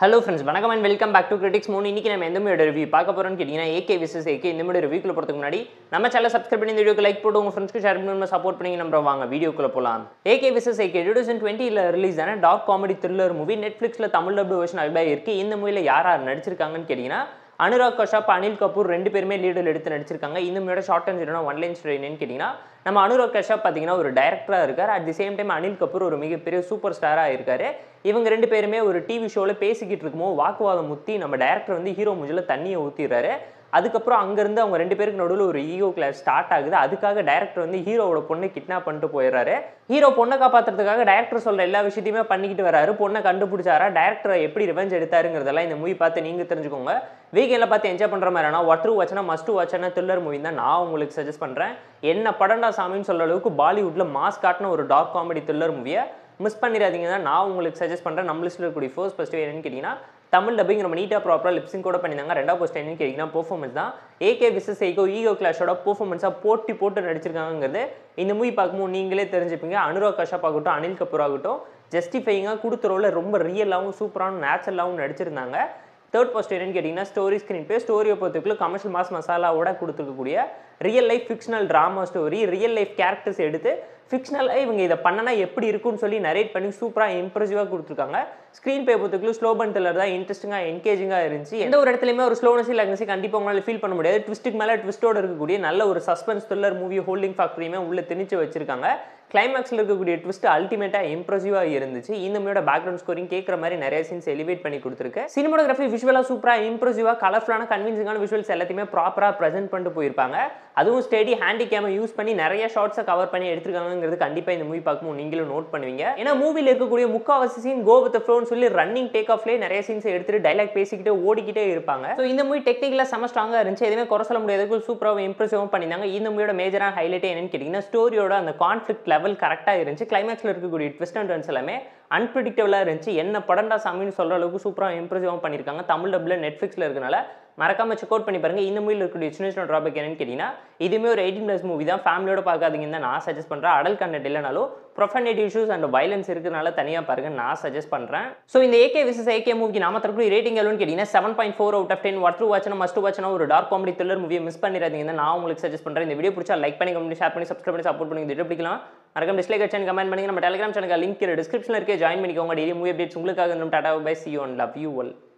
hello friends வணக்கம் and welcome back to critics மூணு இன்னைக்கு நம்ம எந்த மூவியோட ரிவ்யூ பார்க்க போறோம்னு கேட்டிங்கன்னா ஏகே விசஸ் ஏகே இந்த மாதிரி ரிவ்யூக்குள்ள போகிறதுக்கு முன்னாடி நம்ம சேனல் சப்ஸ்கிரைப் பண்ணி இந்த வீடியோக்கு லைக் போட்டு உங்கள் ஃப்ரெண்ட்ஸ்க்கு ஷேர் பண்ணி சப்போர்ட் பண்ணி நம்ம வாங்க வீடியோக்குள்ள போகலாம் AK vs AK two thousand டுவெண்ட்டியில் ரிலீஸ் ஆன டார்க் காமெடி த்ரில்லர் மூவி நெட்ஃப்ளிக்ஸில் தமிழ் டப் வெர்ஷன் அவைலாக இருக்குது இந்த மூவியில் யார் யார் நடிச்சிருக்காங்கன்னு கேட்டிங்கன்னா அனுராக் கஷ்யப் அனில் கபூர் ரெண்டு பேருமே லீடில் எடுத்து நடிச்சிருக்காங்க இந்த மூவியோட ஷார்ட் அண்ட் ஜீரோனா ஒன் லைன் ஸ்டோரி என்னன்னு கேட்டிங்கன்னா நம்ம அனுராக் கஷ்யப் பார்த்தீங்கன்னா ஒரு டைரக்டராக இருக்கார் at the same time Anil Kapoor ஒரு மிகப்பெரிய சூப்பர் ஸ்டாராக இருக்காரு இவங்க ரெண்டு பேருமே ஒரு டிவி ஷோவில் பேசிக்கிட்டு இருக்கும்போது வாக்குவாதம் முத்தி நம்ம டேரக்டர் வந்து ஹீரோ முஜில் தண்ணியை ஊற்றிடுறாரு அதுக்கப்புறம் அங்கேருந்து அவங்க ரெண்டு பேருக்கு நடுவில் ஒரு ஈகோ கிளாஸ் ஸ்டார்ட் ஆகுது அதுக்காக டேரக்டர் வந்து ஹீரோவோட பொண்ணை கிட்னாப் பண்ணிட்டு போயிடுறாரு ஹீரோ பொண்ணை காப்பாற்றுறதுக்காக டேரக்டர் சொல்கிற எல்லா விஷயத்தையுமே பண்ணிக்கிட்டு வராரு பொண்ணை கண்டுபிடிச்சாரா டேரக்டரை எப்படி ரிவெஞ்ச் எடுத்தாருங்கிறதெல்லாம் இந்த மூவி பார்த்து நீங்கள் தெரிஞ்சுக்கோங்க வீக்கெண்டில் பார்த்து என்ஜாய் பண்ணுற மாதிரினா ஒட்ரு வச்சனா மஸ்ட் வாட்சனா த்ரில்லர் மூவி தான் நான் உங்களுக்கு சஜஸ்ட் பண்ணுறேன் என்ன படம்டா சாமின்னு சொல்கிற அளவுக்கு பாலிவுட்டில் மாஸ் காட்டின ஒரு டார்க் காமெடி த்ரில்லர் மூவியை மிஸ் பண்ணிடாதீங்க தான் நான் உங்களுக்கு சஜஸ்ட் பண்ணுறேன் நம்ம லிஸ்ட்டில் இருக்கக்கூடிய ஃபர்ஸ்ட் ஃபஸ்ட்டு என்னன்னு கேட்டிங்கன்னா தமிழ் டப்பிங் நம்ம நீட்டாக ப்ராப்பராக லிப்ஸிங் கூட பண்ணியிருந்தாங்க ரெண்டாவது போஸ்ட் என்னன்னு கேட்டிங்கன்னா பெர்ஃபார்மன்ஸ் தான் ஏகே விசஸ் ஏகோ ஈகோ கிளாஷோட பெர்ஃபார்மன்ஸாக போட்டி போட்டு நடிச்சிருக்காங்கிறது இந்த மூவி பார்க்கும்போது நீங்களே தெரிஞ்சுப்பீங்க அனுராக் கஷ்யப் ஆகட்டும் அனில் கபூர் ஆகட்டும் ஜஸ்டிஃபைங்காக கொடுத்த ரோலில் ரொம்ப ரியலாகவும் சூப்பராகவும் நேச்சுரலாகவும் நடிச்சிருந்தாங்க தேர்ட் போஸ்ட் என்னன்னு கேட்டிங்கன்னா ஸ்டோரி ஸ்க்ரீன் பே ஸ்டோரியை பொறுத்தவரைக்கும் கமர்ஷியல் மாஸ் மசாலாவோட கொடுத்துருக்கக்கூடிய real life fictional drama story real life characters எடுத்து ஃபிக்ஷனலாக இவங்க இதை பண்ணனா எப்படி இருக்கும்னு சொல்லி நரேட் பண்ணி சூப்பராக இம்ப்ரெசிவாக கொடுத்துருக்காங்க ஸ்க்ரீன் பே பொறுத்தவரைக்கும் ஸ்லோ பன் த்ரில்லர் தான் இன்ட்ரெஸ்டிங்காக என்கேஜிங்காக இருந்துச்சு எந்த ஒரு இடத்துலையுமே ஒரு ஸ்லோனஸ் இல்லை கண்டிப்பாக உங்களால் ஃபீல் பண்ண முடியாது ட்விஸ்ட்டுக்கு மேலே ட்விஸ்ட்டோட இருக்கக்கூடிய நல்ல ஒரு சஸ்பென்ஸ் த்ரில்லர் மூவி ஹோல்டிங் ஃபேக்டரியுமே உள்ளே திணிச்சு வச்சிருக்காங்க கிளைமேக்ஸில் இருக்கக்கூடிய ட்விஸ்ட் அல்டிமேட்டாக இம்ப்ரெசிவாக இருந்துச்சு இந்த மூவியோட பேக்ரவுண்ட் ஸ்கோரிங் கேட்குற மாதிரி நிறைய சீன்ஸ் எலிவேட் பண்ணி கொடுத்துருக்கு சினிமோகிராஃபி விஷுவலாக சூப்பராக இம்ப்ரெசிவாக கலர்ஃபுல்லான கன்வின்சிங்கான விஷுவல்ஸ் எல்லாத்தையுமே ப்ராப்பராக ப்ரெசென்ட் பண்ணிட்டு போயிருப்பாங்க அதுவும் ஸ்டெடி ஹேண்டி கேமை யூஸ் பண்ணி நிறைய ஷார்ட்ஸை கவர் பண்ணி எடுத்துருக்காங்கிறது கண்டிப்பாக இந்த மூவி பார்க்கும்போது நீங்களும் நோட் பண்ணுவீங்க ஏன்னா மூவியில் இருக்கக்கூடிய முக்காவாசி சீன் கோ வித் ஃப்ளோன்னு சொல்லி ரன்னிங் டேக் ஆஃப்லேயே நிறைய சீன்ஸ் எடுத்துட்டு டைலாக் பேசிக்கிட்டே ஓடிக்கிட்டே இருப்பாங்க ஸோ இந்த மூவி டெக்னிக்கலாக செம ஸ்ட்ராங்காக இருந்துச்சு எதுவுமே குறை சொல்ல முடியாத சூப்பராகவும் இம்ப்ரெசிவாகவும் பண்ணியிருந்தாங்க இந்த மூவியோட மேஜரான ஹைலைட்டே என்னன்னு கேட்டிங்கன்னா ஸ்டோரியோட அந்த கான்ஃப்ளிக் லெவல் கரெக்டாக இருந்துச்சு கிளைமேக்ஸில் இருக்கக்கூடிய ட்விஸ்ட் அண்ட் டர்ன்ஸ் எல்லாமே அன்பிரிடிக்டபிளாக இருந்துச்சு என்ன படம்டா சாமின்னு சொல்கிற அளவுக்கு சூப்பராக இம்ப்ரெசிவாகவும் பண்ணியிருக்காங்க தமிழ் டப்பில் நெட்ஃப்ளிக்ஸில் இருக்கனால மறக்காம செக் அவுட் பண்ணி பாருங்க இந்த மூவியில் இருக்கக்கூடிய சின்ன சின்ன ட்ராபிக் என்னன்னு கேட்டிங்கன்னா இதுவுமே ஒரு எயிட்டீன் ப்ளஸ் மூவி தான் ஃபேமிலியோட பார்க்காதீங்கன்னு தான் நான் சஜஸ்ட் பண்ணுறேன் அடல் கண்டென்ட் இல்லைனாலும் ப்ரொஃபனேட் இஷ்யூஸ் அண்ட் வயலன்ஸ் இருக்கிறனால தனியாக பாருங்க நான் சஜஸ்ட் பண்ணுறேன் ஸோ இந்த ஏகே விசஸ் ஏகே மூவிக்கு நாம தரக்கூடிய ரேட்டிங் எவ்வளோன்னு கேட்டிங்கன்னா seven point four out of ten worth வாட்சனா மஸ்ட் வாட்சனா ஒரு டார்க் காமெடி த்ரில்லர் மூவியை மிஸ் பண்ணிடாதீங்க நான் உங்களுக்கு சஜஸ்ட் பண்ணுறேன் இந்த வீடியோ பிடிச்சா லைக் பண்ணி கமெண்ட் ஷேர் பண்ணி சப்ஸ்கிரைப் பண்ணி சப்போர்ட் பண்ணி வீடியோ பிடிக்கலாம் மறக்காம டிஸ்லைக் அடிச்சு கமெண்ட் பண்ணி நம்ம டெலிகிராம் சேனல் லிங்க் டிஸ்கிரிப்ஷனில் இருக்கே ஜாயின் பண்ணிக்கோங்க டெய்லி மூவி அப்டேட்ஸ் உங்களுக்காக tata bye see one love you ஒல்